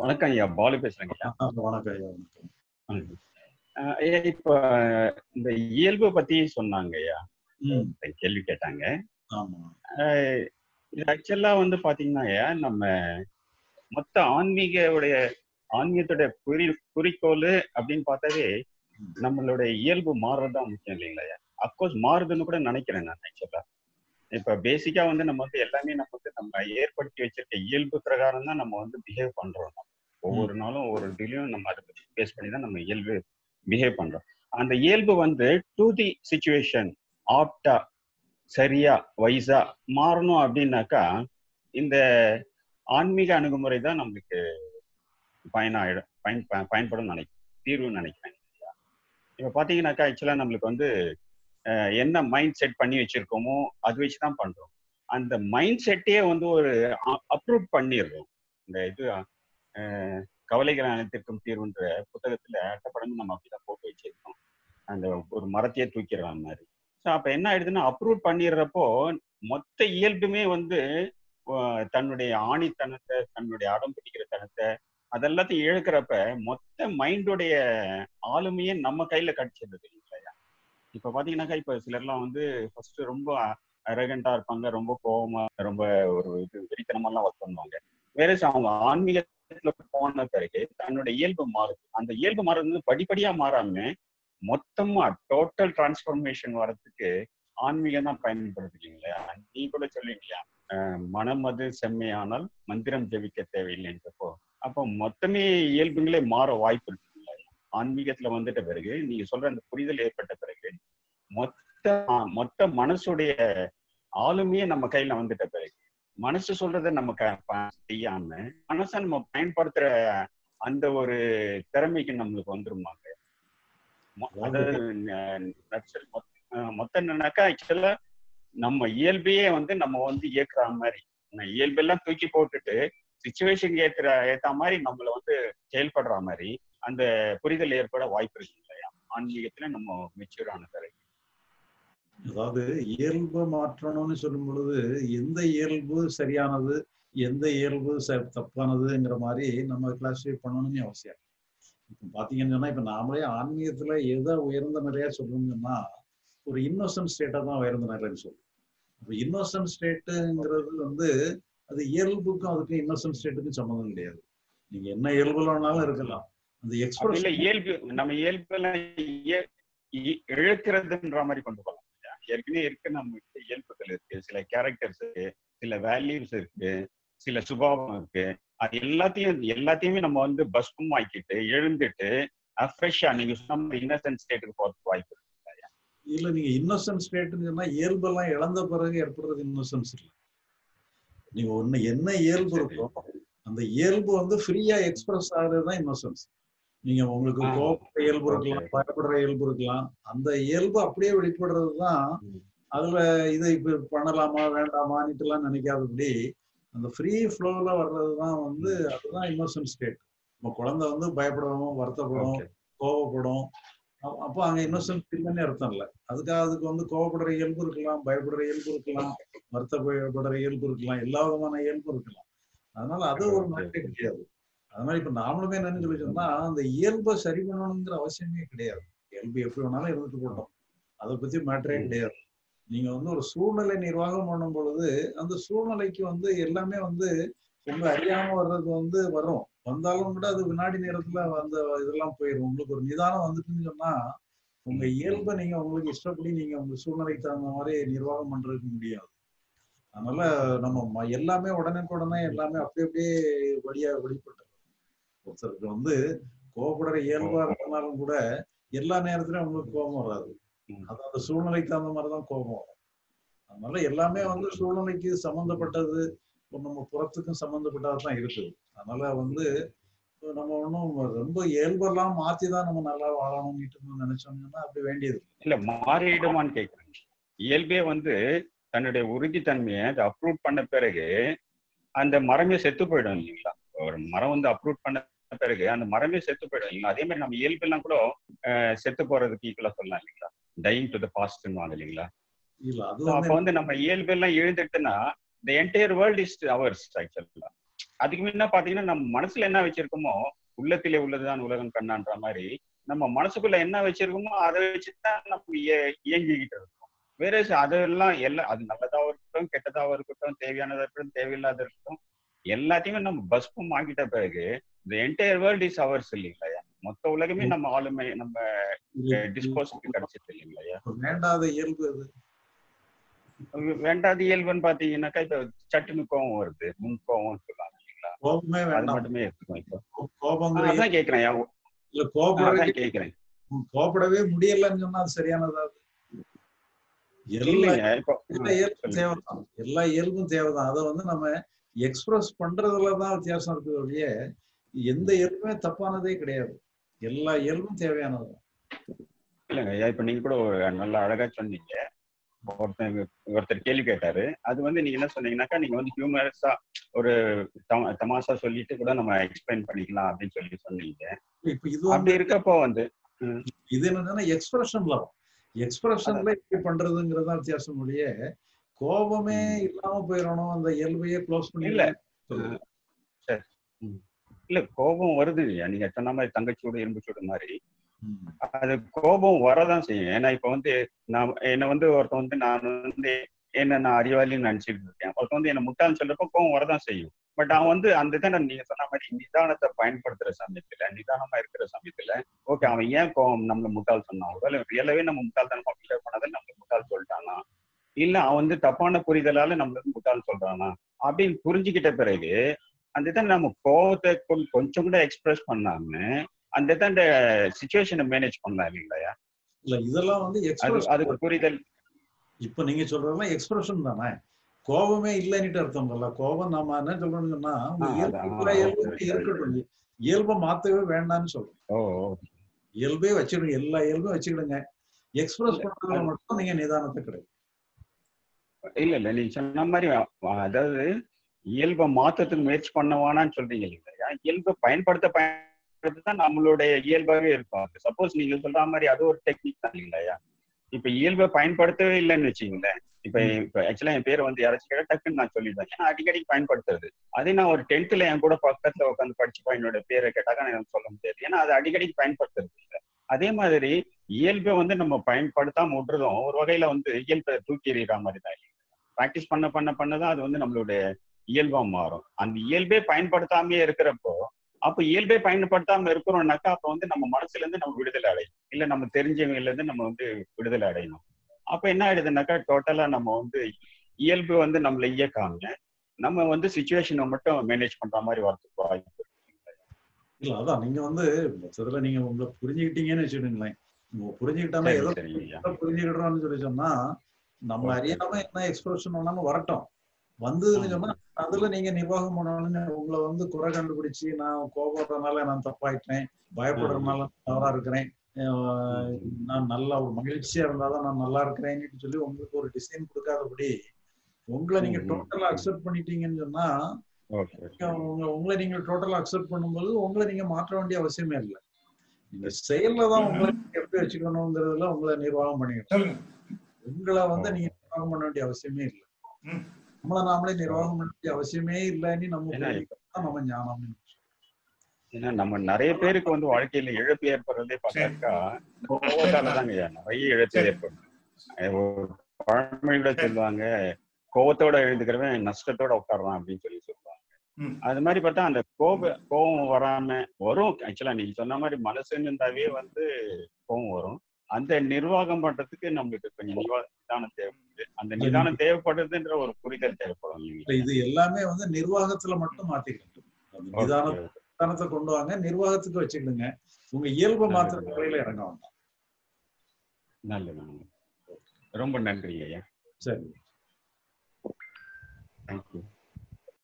வணக்கம் ஐயா பாலு பேசுறேங்க ஐயா வணக்கம் ஐயா வணக்கம் அஹ் ஐயா இப்ப இந்த இயல்பு பத்தி சொன்னாங்க ஐயா ம் இந்த கேள்வி கேட்டாங்க ஆமா அஹ் இது ஆக்சுவலா வந்து பாத்தீங்கன்னா ஐயா நம்ம மொத்த ஆன்மீகவுடைய ஆன்மீகத்துடைய குறி குறிக்கோள் அப்படின்னு பார்த்தாவே நம்மளுடைய இயல்பு மாறுறதுதான் முக்கியம் இல்லைங்களா ஐயா அப்கோர்ஸ் மாறுதுன்னு கூட நினைக்கிறேன் நான் ஆக்சுவலா இப்ப பேசிக்கா வந்து நம்ம வந்து எல்லாமே நம்ம வந்து நம்ம ஏற்படுத்தி வச்சிருக்க இயல்பு பிரகாரம் தான் நம்ம வந்து பிஹேவ் பண்றோம் நம்ம. ஒவ்வொரு நாளும் ஒவ்வொரு இதுலயும் நம்ம அதை பேஸ் பண்ணி தான் நம்ம இயல்பு பிஹேவ் பண்றோம் அந்த இயல்பு வந்து டு தி சுச்சுவேஷன் ஆப்டா சரியா வைஸா மாறணும் அப்படின்னாக்கா இந்த ஆன்மீக அணுகுமுறை தான் நம்மளுக்கு பயனாயிடும் பயன் ப- பயன்படும் நினைக்கிறேன் தீர்வுன்னு நினைக்கிறேன் இப்ப பாத்தீங்கன்னாக்கா ஆக்சுவலா நம்மளுக்கு வந்து அஹ், என்ன மைண்ட் செட் பண்ணி வச்சிருக்கோமோ அது வச்சு தான் பண்றோம் அந்த மைண்ட் செட்டே வந்து ஒரு அப்ரூவ் பண்ணிடுறோம் இந்த இது அஹ், கவலைகள் அனைத்திற்கும் தீர்வுன்ற புத்தகத்துல அட்டப்படமும் நம்ம அப்படிதான் போட்டு வச்சிருக்கோம் அந்த ஒரு மரத்தையே தூக்கிடுற மாதிரி ஸோ அப்ப என்ன ஆயிடுதுன்னா அப்ரூவ் பண்ணிடுறப்போ மொத்த இயல்புமே வந்து அஹ், தன்னுடைய ஆணித்தனத்தை தன்னுடைய அடம் பிடிக்கிற தனத்தை அதெல்லாத்தையும் இழக்கிறப்ப மொத்த மைண்டோடைய ஆளுமையே நம்ம கையில கிடைச்சிருது இல்லையா இப்ப பாத்தீங்கன்னாக்கா இப்ப சிலர்லாம் வந்து ஃபர்ஸ்ட் ரொம்ப அரகண்டா இருப்பாங்க ரொம்ப கோவமா ரொம்ப ஒரு இது வெறித்தனமெல்லாம் ஒர்க் பண்ணுவாங்க வேற அவங்க ஆன்மீகத்துல போன பிறகு தன்னோட இயல்பு மாறுது அந்த இயல்பு மாறுறது வந்து படிப்படியா மாறாம மொத்தமா டோட்டல் டிரான்ஸ்ஃபர்மேஷன் வர்றதுக்கு ஆன்மீகம் தான் பயன்படுது இல்லைங்களா நீ கூட சொல்லுவீங்களா அஹ் மனம் அது செம்மையானால் மந்திரம் ஜெபிக்க தேவையில்லைன்றப்போ அப்போ மொத்தமே இயல்புகளே மாற வாய்ப்பு இருக்கு இல்லையா? ஆன்மீகத்துல வந்துட்ட பிறகு நீங்க சொல்ற அந்த புரிதல் ஏற்பட்ட பிறகு மொத்த மொத்த மனசுடைய ஆளுமையே நம்ம கையில வந்துட்ட பிறகு மனசு சொல்றதை நம்ம க- ப- செய்யாம மனசை நம்ம பயன்படுத்துற அந்த ஒரு திறமைக்கு நம்மளுக்கு வந்துருமாங்க மொ- அதாவது ந- நட்சல் மொத்த அஹ் மொத்தம் என்னன்னாக்கா ஆக்சுவலா நம்ம இயல்பையே வந்து நம்ம வந்து இயக்குற மாதிரி ந- இயல்பெல்லாம் தூக்கி போட்டுட்டு சுச்சுவேஷன் ஏத்துற ஏத்த மாதிரி நம்மள வந்து செயல்படுற மாதிரி அந்த புரிதல் ஏற்பட வாய்ப்பு இருக்கு இல்லையா ஆன்மீகத்துல நம்ம மெச்சூர் ஆன பிறகு அதாவது இயல்பை மாற்றணும்னு சொல்லும் பொழுது எந்த இயல்பு சரியானது எந்த இயல்பு ச- தப்பானதுங்கிற மாதிரி நம்ம கிளாஸிஃபை பண்ணணும்னு அவசியம் இல்லை. இப்ப பாத்தீங்கன்னு சொன்னா இப்ப நாமளே ஆன்மீகத்துல எதை உயர்ந்த நிலையா சொல்லணும்னு சொன்னா ஒரு இன்னோசன்ட் ஸ்டேட்டா தான் உயர்ந்த நிலைன்னு சொல்லுவோம் அப்ப இன்னோசன்ட் ஸ்டேட்டுங்கிறது வந்து அது இயல்புக்கும் அதுக்கும் இன்னோசன்ட் ஸ்டேட்டுக்கும் சம்மந்தம் கிடையாது நீங்க என்ன இயல்புல வேணாலும் இருக்கலாம் அந்த அப்படி இல்ல எக்ஸ்பிரஷன் இயல்பு நம்ம இயல்பெல்லாம் இய- இ- இழக்கிறதுன்ற மாதிரி கொண்டு போகலாம் இல்லையா? ஏற்கனவே இருக்கு நம்ம கிட்ட இயல்புகள் இருக்கு சில கேரக்டர்ஸ் இருக்கு சில வேல்யூஸ் இருக்கு சில சுபாவம் இருக்கு அது எல்லாத்தையும் எல்லாத்தையுமே நம்ம வந்து பஸ்பம் ஆக்கிட்டு எழுந்துட்டு ஃப்ரெஷ்ஷா நீங்க சொன்ன மாதிரி இன்னசென்ட் ஸ்டேட்டுக்கு போறதுக்கு வாய்ப்பு இருக்கு இல்லையா? இல்ல நீங்க இன்னோசன்ட் ஸ்டேட்னு சொன்னா இயல்பெல்லாம் இழந்த பிறகு ஏற்படுறது இன்னோசன்ஸ் இல்லை நீங்க ஒண்ணு என்ன இயல்பு சரி. இருக்கோ அந்த இயல்பு வந்து ஃப்ரீயா எக்ஸ்பிரஸ் ஆகுறது தான் இன்னோசன்ஸ் நீங்க உங்களுக்கு ஆ. கோபப்படுற இயல்பு இருக்கலாம் Okay. பயப்படுற இயல்பு இருக்கலாம் அந்த இயல்பு அப்படியே வெளிப்படுறது தான் ம். அதுல இதை இப்ப பண்ணலாமா வேண்டாமான்னுட்டு எல்லாம் நினைக்காதபடி அந்த ஃப்ரீ ஃப்ளோல வர்றது தான் வந்து அதுதான் இன்னோசன்ட் ஸ்டேட் நம்ம குழந்தை வந்து பயப்படவும் வருத்தப்படும் Okay. கோவப்படும் அப்ப- அப்போ அங்க இன்னோசன்ட் இல்லைன்னு அர்த்தம் இல்லை அதுக்காக அதுக்கு வந்து கோவப்படுற இயல்பு இருக்கலாம் பயப்படுற இயல்பு இருக்கலாம் வருத்தப்படுற இயல்பு இருக்கலாம் எல்லா விதமான இயல்பு இருக்கலாம் அதனால அது ஒரு Okay. மேட்டே கிடையாது அதனால இப்ப நாமளுமே என்னன்னு சொல்லி சொன்னா அந்த இயல்பை சரி பண்ணணுங்கிற அவசியமே கிடையாது இயல்பு எப்படி வேணாலும் இருந்துட்டு போட்டோம் அதை பத்தி மேட்டரே ம். கிடையாது நீங்க வந்து ஒரு சூழ்நிலை நிர்வாகம் பண்ணும் பொழுது அந்த சூழ்நிலைக்கு வந்து எல்லாமே வந்து உங்க அறியாம வர்றது வந்து வரும் வந்தாலும் கூட அது வினாடி நேரத்துல அந்த இதெல்லாம் போயிடும் உங்களுக்கு ஒரு நிதானம் வந்துட்டுன்னு சொன்னா உங்க இயல்பை நீங்க உங்களுக்கு இஷ்டப்படி நீங்க உங்க சூழ்நிலைக்கு தகுந்த மாதிரி நிர்வாகம் பண்றதுக்கு முடியாது அதனால நம்ம ம- எல்லாமே உடனுக்குடனே எல்லாமே அப்படி அப்படியே வழியா வெளிப்பட்டு ஒருத்தருக்கு வந்து கோபப்படுற இயல்பா இருந்தாலும் கூட எல்லா நேரத்திலும் உங்களுக்கு கோபம் வராது ம். அது அந்த சூழ்நிலைக்கு தகுந்த மாதிரி தான் கோபம் வரும் அதனால எல்லாமே வந்து சூழ்நிலைக்கு சம்பந்தப்பட்டது இப்போ நம்ம புறத்துக்கும் சம்பந்தப்பட்டதா தான் இருக்குது அதனால வந்து இப்போ நம்ம ஒன்றும் ரொம்ப இயல்பெல்லாம் மாத்தி தான் நம்ம நல்லா வாழணும்னு நினைச்சோம்னா அப்படி வேண்டியது இல்லை. இல்ல மாறிடுமான்னு கேக்குறேன் இயல்பே வந்து தன்னுடைய உறுதித்தன்மையை அதை அப்ரூவ் பண்ண பிறகு அந்த மரமே செத்து போயிடும் இல்லைங்களா ஒரு மரம் வந்து அப்ரூவ் பண்ண பிறகு அந்த மரமே செத்து போயிடும் இல்லைங்களா அதே மாதிரி நம்ம இயல்பெல்லாம் கூட அஹ், செத்து போறதுக்கு ஈக்குவலா சொல்லலாம் இல்லைங்களா டைங் டு த பாஸ்ட்னு வாங்க இல்லைங்களா இல்ல அது So, வந்து அப்ப வந்து நம்ம இயல்பெல்லாம் எழுந்துட்டுன்னா the entire world is ours ஆக்சுவலா அதுக்கு முன்ன பாத்தீங்கன்னா நம்ம மனசுல என்ன வச்சிருக்கோமோ உள்ளத்திலே உள்ளதுதான் உலகம் கண்ணான்ற மாதிரி நம்ம மனசுக்குள்ள என்ன வச்சிருக்கோமோ அதை வச்சுதான் நம்ம இய- இயங்கிக்கிட்டு இருக்கோம் வேற அதெல்லாம் எல்லாம் அது நல்லதாவும் இருக்கட்டும் கெட்டதாவும் இருக்கட்டும் தேவையானதா இருக்கட்டும் தேவையில்லாத இருக்கட்டும் எல்லாத்தையுமே நம்ம பஸ்பம் ஆக்கிட்ட பிறகு இந்த என்டையர் வேர்ல்ட் இஸ் அவர்ஸ் இல்லைங்களா மொத்த உலகமே நம்ம ஆளுமை நம்ம டிஸ்போசலுக்கு கிடைச்சது இல்லைங்களா வேண்டாத இயல்பு அது வேண்டாத இயல்புன்னு பாத்தீங்கன்னாக்கா இப்ப சட்டுன்னு கோவம் வருது முன் கோவம் சொல்லுவாங்க இல்லைங்களா கோபமே அது வேண்டாம் மட்டுமே இருக்கும் இப்போ கோபங்கிற நான் அதான் கேக்குறேன் இல்ல கோபப்படவே அதான் கேக்குறேன் கோபப்படவே முடியலன்னு சொன்னா அது சரியானதா அது? எல்லா இல்லைங்க இப்போ எல்லா இயல்பும் தேவைதான் எல்லா இயல்பும் தேவைதான் அதை வந்து நம்ம எக்ஸ்பிரஸ் பண்றதுலதான் வித்தியாசம் இருக்குது ஒழிய எந்த இயல்புமே தப்பானதே கிடையாது எல்லா இயல்பும் தேவையானது இல்லைங்க ஐயா இப்ப நீங்க கூட ஒரு நல்ல அழகா சொன்னீங்க ஒருத்தர் ஒருத்தர் கேள்வி கேட்டாரு அது வந்து நீங்க என்ன சொன்னீங்கன்னாக்கா நீங்க வந்து ஹியூமரஸா ஒரு தமா- தமாஷா சொல்லிட்டு கூட நம்ம எக்ஸ்பிளைன் பண்ணிக்கலாம் அப்படின்னு சொல்லி சொன்னீங்க இப்ப இது வந்து அப்படி இருக்கப்போ வந்து இது என்னன்னா எக்ஸ்பிரஷன்ல எக்ஸ்பிரஷன்ல இப்படி பண்றதுங்கிறது தான் வித்தியாசம் ஒழிய கோபமே இல்லாம போயிடணும் அந்த இயல்பையே க்ளோஸ் பண்ணி இல்ல. இல்ல கோபம் வருது இல்லையா நீங்க சொன்ன மாதிரி தங்கச்சூடு எலும்பு சூடு மாதிரி அது கோபம் வரதான் செய்யும் ஏன்னா இப்ப வந்து நான் என்ன வந்து ஒருத்தன் வந்து நான் வந்து என்ன நான் அறிவாளின்னு நினைச்சிட்டு இருக்கேன் ஒருத்தன் வந்து என்ன முட்டாள்னு சொல்றப்போ கோபம் வரதான் செய்யும் பட் அவன் வந்து அந்த இதை நான் நீங்க சொன்ன மாதிரி நிதானத்தை பயன்படுத்துற சமயத்துல நிதானமா இருக்கிற சமயத்துல ஓகே அவன் ஏன் கோபம் நம்மள முட்டாள் சொன்னான் ஒருவேளை ரியலாவே நம்ம முட்டாள் தான் அப்சர்வ் பண்ணதை நம்மள முட்டாள் சொல்லிட்டானா இல்ல அவன் வந்து தப்பான புரிதலால நம்மளுக்கு முட்டாள் சொல்றானா அப்படின்னு புரிஞ்சுக்கிட்ட பிறகு அந்த இதை நம்ம கோபத்தை கொ- கொஞ்சம் கூட எக்ஸ்பிரஸ் பண்ணாம அந்த இதை அந்த சுச்சுவேஷனை மேனேஜ் பண்ணலாம் இல்லையா இல்ல இதெல்லாம் வந்து அது எக்ஸ்பிரஸ் அதுக்கு புரிதல் இப்ப நீங்க சொல்றதெல்லாம் எக்ஸ்பிரஷன் தானே கோபமே இல்லைன்னுட்டு அர்த்தம் இல்ல கோபம் நாம என்ன சொல்றோம்னு சொன்னா உங்க ஆ, இயல்பு அதான். எல்லா ஆ, இயல்புமே okay, இருக்கட்டும் இயல்பை மாத்தவே வேண்டாம்னு சொல்றோம் ஓ ஓ. இயல்பே வச்சிடுங்க எல்லா இயல்பும் வச்சுக்கிடுங்க எக்ஸ்பிரஸ் பண்றதுல மட்டும் நீங்க நிதானத்தை கிடைக்கும் இல்ல இல்ல நீங்க சொன்ன மாதிரி அ- அதாவது இயல்பை மாத்தத்துக்கு முயற்சி பண்ணவானான்னு சொல்றீங்க இல்லையா இயல்பை பயன்படுத்த பயன்படுத்த தான் நம்மளுடைய இயல்பாவே இருக்கும் சப்போஸ் நீங்க சொல்ற மாதிரி அது ஒரு டெக்னிக் தான் இல்லையா இப்ப இயல்பை பயன்படுத்தவே இல்லைன்னு வச்சுங்களேன் இப்ப இப்ப ஆக்சுவலா என் பேரை வந்து யாராச்சும் கேட்டா டக்குன்னு நான் சொல்லிடுவேன் ஏன்னா அடிக்கடி பயன்படுத்துறது அதே நான் ஒரு டென்த்ல என் கூட பக்கத்துல உட்காந்து படிச்சுப்பா என்னோட பேரை கேட்டாக்கா எனக்கு சொல்ல முடியாது ஏன்னா அது அடிக்கடி பயன்படுத்துறது இல்லை அதே மாதிரி இயல்பை வந்து நம்ம பயன்படுத்தாம விட்டுறதும் ஒரு வகையில வந்து இயல்பை தூக்கி எறிகிற மாதிரி தான் ப்ராக்டிஸ் பண்ண பண்ண பண்ணதான் அது வந்து நம்மளுடைய இயல்பா மாறும் அந்த இயல்பே பயன்படுத்தாமயே இருக்கிறப்போ அப்ப இயல்பே பயன்படுத்தாம இருக்கிறோம்னாக்கா அப்ப வந்து நம்ம மனசுல இருந்து நம்ம விடுதலை அடையும் இல்ல நம்ம தெரிஞ்சவங்கல இருந்து நம்ம வந்து விடுதலை அடையணும் அப்ப என்ன ஆயிடுதுனாக்கா டோட்டலா நம்ம வந்து இயல்பு வந்து நம்மள இயக்காம நம்ம வந்து சுச்சுவேஷனை மட்டும் மேனேஜ் பண்ற மாதிரி வரதுக்கு வாய்ப்பு இருக்கு. இல்ல அதான் நீங்க வந்து மொத்தத்துல நீங்க உங்களை புரிஞ்சுக்கிட்டீங்கன்னு வச்சுக்கோங்களேன் நீங்க புரிஞ்சுக்கிட்டாம சரி ஏதோ சரிங்க ஐயா புரிஞ்சுக்கிட்டோம்னு சொல்லி சொன்னா நம்ம Okay. அறியாம என்ன எக்ஸ்பிரஷன் வேணாலும் வரட்டும் வந்ததுன்னு சொன்னா அதுல நீங்க நிர்வாகம் பண்ணணும்னு உங்களை வந்து குறை கண்டுபிடிச்சு நான் கோபப்படுறதுனால நான் தப்பாயிட்டேன் பயப்படுறதுனால நான் தவறா இருக்கிறேன் அஹ் நான் நல்லா ஒரு மகிழ்ச்சியா இருந்தாதான் நான் நல்லா இருக்கிறேன்னு சொல்லி உங்களுக்கு ஒரு டிசைன் கொடுக்காதபடி உங்களை நீங்க ம். டோட்டலா அக்செப்ட் பண்ணிட்டீங்கன்னு சொன்னா ஓகே நீங்க உங்க- உங்களை நீங்க டோட்டலா அக்செப்ட் பண்ணும்போது உங்களை நீங்க மாற்ற வேண்டிய அவசியமே இல்லை நீங்க செயல்ல தான் உங்களை நீங்க எப்படி வச்சுக்கணுங்கிறதுல உங்களை நிர்வாகம் பண்ணிக்கணும் சொல்லுங்க உங்களை வந்து நீங்க நிர்வாகம் பண்ண வேண்டிய அவசியமே இல்லை ம். நம்மள நாமளே நிர்வாகம் பண்ண வேண்டிய அவசியமே இல்லைன்னு நம்ம ஏன்னா புரிஞ்சுக்கிட்டா நம்ம ஞானம் ஏன்னா நம்ம நிறைய பேருக்கு வந்து வாழ்க்கையில இழப்பு ஏற்படுறதே பார்த்தாக்கா கோவத்தால தாங்க ஐயா நிறைய இழப்பு சரி. ஏற்படும் அஹ் ஒரு பழமொழியோட சொல்லுவாங்க கோவத்தோட எழுந்துக்கிறவன் நஷ்டத்தோட உட்காடுறான் அப்படின்னு சொல்லி சொல்லுவாங்க ம். அது மாதிரி பார்த்தா அந்த கோப கோபம் வராம வரும் ஆக்சுவலா நீங்க சொன்ன மாதிரி மனசுன்னு இருந்தாவே வந்து கோபம் வரும் அந்த நிர்வாகம் பண்றதுக்கு நம்மளுக்கு கொஞ்சம் நிவா- நிதானம் தேவைப்படுது அந்த நிதானம் தேவைப்படுதுன்ற ஒரு புரிதல் தேவைப்படும் இல்ல, இல்லைங்களா? இது எல்லாமே வந்து நிர்வாகத்துல மட்டும் மாத்திக்கணும் அந்த Okay, நிதான okay. நிதானத்தை கொண்டு வாங்க நிர்வாகத்துக்கு வச்சுக்கிடுங்க உங்க இயல்பை மாத்திர வகையில இறங்க வேண்டாம் நல்லது நல்லது. ரொம்ப நன்றி ஐயா சரி தேங்க்யூ